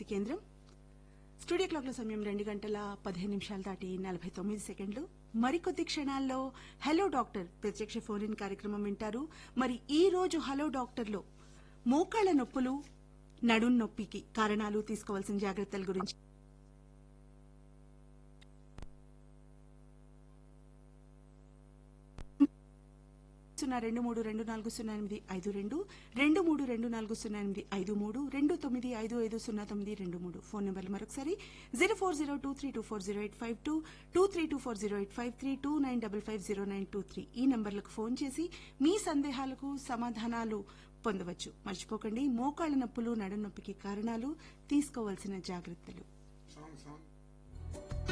కేంద్రం స్టూడియో క్లాక్ల సమయం రెండు గంటల పదిహేను నిమిషాలు దాటి నలభై తొమ్మిది సెకండ్లు మరికొద్ది క్షణాల్లో హలో డాక్టర్ ప్రత్యక్ష ఫోన్ ఇన్ కార్యక్రమం వింటారు మరి ఈ రోజు హలో డాక్టర్లో మోకాళ్ల నొప్పులు నడుం నొప్పికి కారణాలు తీసుకోవాల్సిన జాగ్రత్తల గురించి సున్నా రెండు మూడు రెండు నాలుగు సున్నా ఎనిమిది ఐదు రెండు రెండు మూడు రెండు నాలుగు సున్నా ఎనిమిది ఐదు మూడు రెండు తొమ్మిది ఐదు ఐదు సున్నా తొమ్మిది రెండు మూడు ఫోన్ నెంబర్లు మరొకసారి zero four zero two three two four zero eight five two two three two four zero eight five three two nine double five zero nine two three ఈ నంబర్లకు ఫోన్ చేసి మీ సందేహాలకు సమాధానాలు పొందవచ్చు మర్చిపోకండి మోకాళ్ళ నొప్పులు నడుం నొప్పికి కారణాలు తీసుకోవాల్సిన జాగ్రత్తలు సాంగ్ సాంగ్